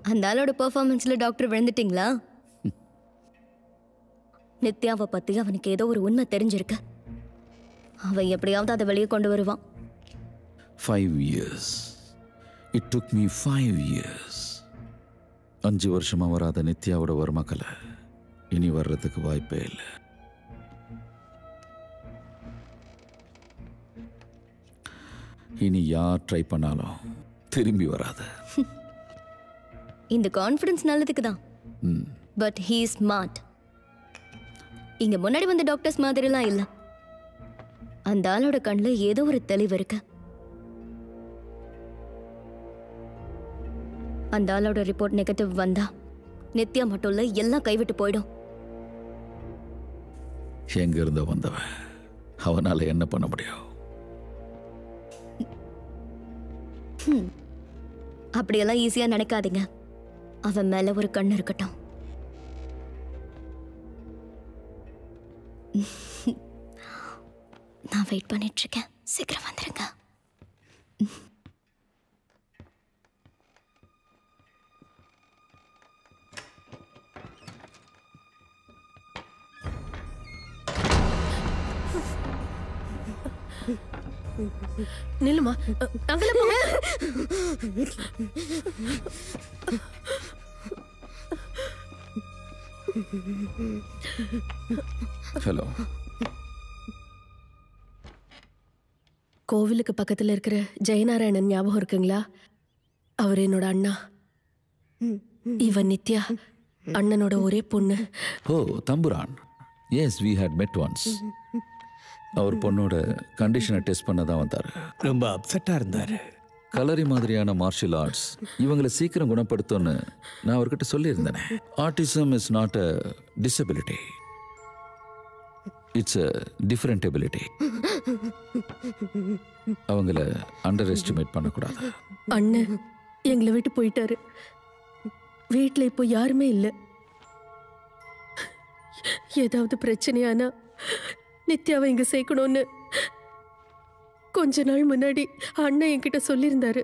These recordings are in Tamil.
அந்த ஆளோட பெர்ஃபார்மன்ஸ்ல டாக்டர் விழுந்துட்டீங்களா நித்யாவை பத்தி அவனுக்கு ஏதோ ஒரு உண்மை தெரிஞ்சிருக்கு அவன் எப்படியாவது அதை வெளியே கொண்டு வருவான் five years it took me five years அஞ்சு வருஷமா வராத நித்யாவோட வர்மக்கலை இனி வர்றதுக்கு வாய்ப்பே இல்லை இனி யார் ட்ரை பண்ணாலும் திரும்பி வராது இந்த கான்ஃபிடன்ஸ் நல்லதுக்கு தான் ம் பட் ஹீ ஸ்மார்ட் இங்க முன்னாடி வந்த டாக்டர்ஸ் மாதிரிலாம் இல்ல அந்த ஆளோட கண்ணுல ஏதோ ஒரு தெளிவு இருக்கு அந்த ஆளோட ரிப்போர்ட் நெகட்டிவ் வந்தா நித்யா மட்டும் இல்ல எல்லாம் கைவிட்டு போயிடும் எங்க இருந்த வந்தவன் அவனால என்ன பண்ண முடியும் அப்படியெல்லாம் ஈஸியா நினைக்காதீங்க அவன் மேல ஒரு கண் இருக்கட்டும் நான் வெயிட் பண்ணிட்டு இருக்கேன் சீக்கிரம் வந்துருங்க நில்லுமா அங்கல போ ஹலோ கோவிலுக்கு பக்கத்துல இருக்கிற ஜெயநாராயணன் ஞாபகம் இருக்குங்களா அவர் என்னோட அண்ணா இவன் நித்யா அண்ணனோட ஒரே பொண்ணு oh Thampuran yes we had met once அவர் பொண்ணோட கண்டிஷனை டெஸ்ட் பண்ண தான் வந்தார் ரொம்ப அப்செட்டாக இருந்தார் கலரி மாதிரியான மார்ஷியல் ஆர்ட்ஸ் இவங்களை சீக்கிரம் குணப்படுத்தும்னு நான் அவர்கிட்ட சொல்லியிருந்தேனே autism is not a disability it's a different ability அவங்கள அண்டர் எஸ்டிமேட் பண்ணக்கூடாது அண்ணன் எங்களை விட்டு போயிட்டாரு வீட்ல இப்போ யாருமே இல்லை ஏதாவது பிரச்சனையானா நித்யாவை இங்க சேர்க்கணும்னு கொஞ்ச நாள் முன்னாடி அண்ணன் என்கிட்ட சொல்லியிருந்தாரு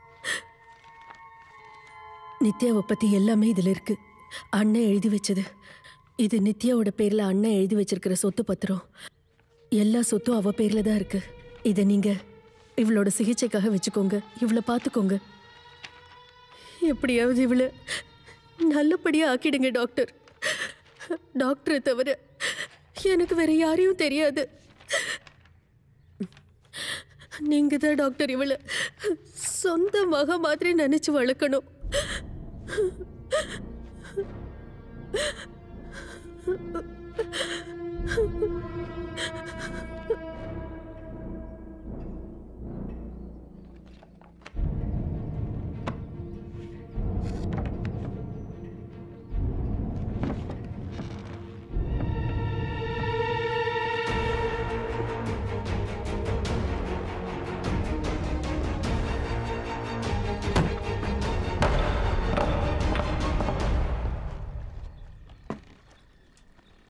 நித்யாவை பத்தி எல்லாமே இதுல இருக்கு அண்ணன் எழுதி வச்சது இது நித்யாவோட பேர்ல அண்ணன் எழுதி வச்சிருக்கிற சொத்து பத்திரம் எல்லா சொத்தும் அவ பேர்ல தான் இருக்கு இதை நீங்க இவளோட சிகிச்சைக்காக வச்சுக்கோங்க இவளை பார்த்துக்கோங்க எப்படியாவது இவளை நல்லபடியா ஆக்கிடுங்க டாக்டர் டாக்டரை தவிர எனக்கு வேற யாரையும் தெரியாது நீங்க தான் டாக்டர் இவளை சொந்த மக மாதிரி நினைச்சு வளர்க்கணும்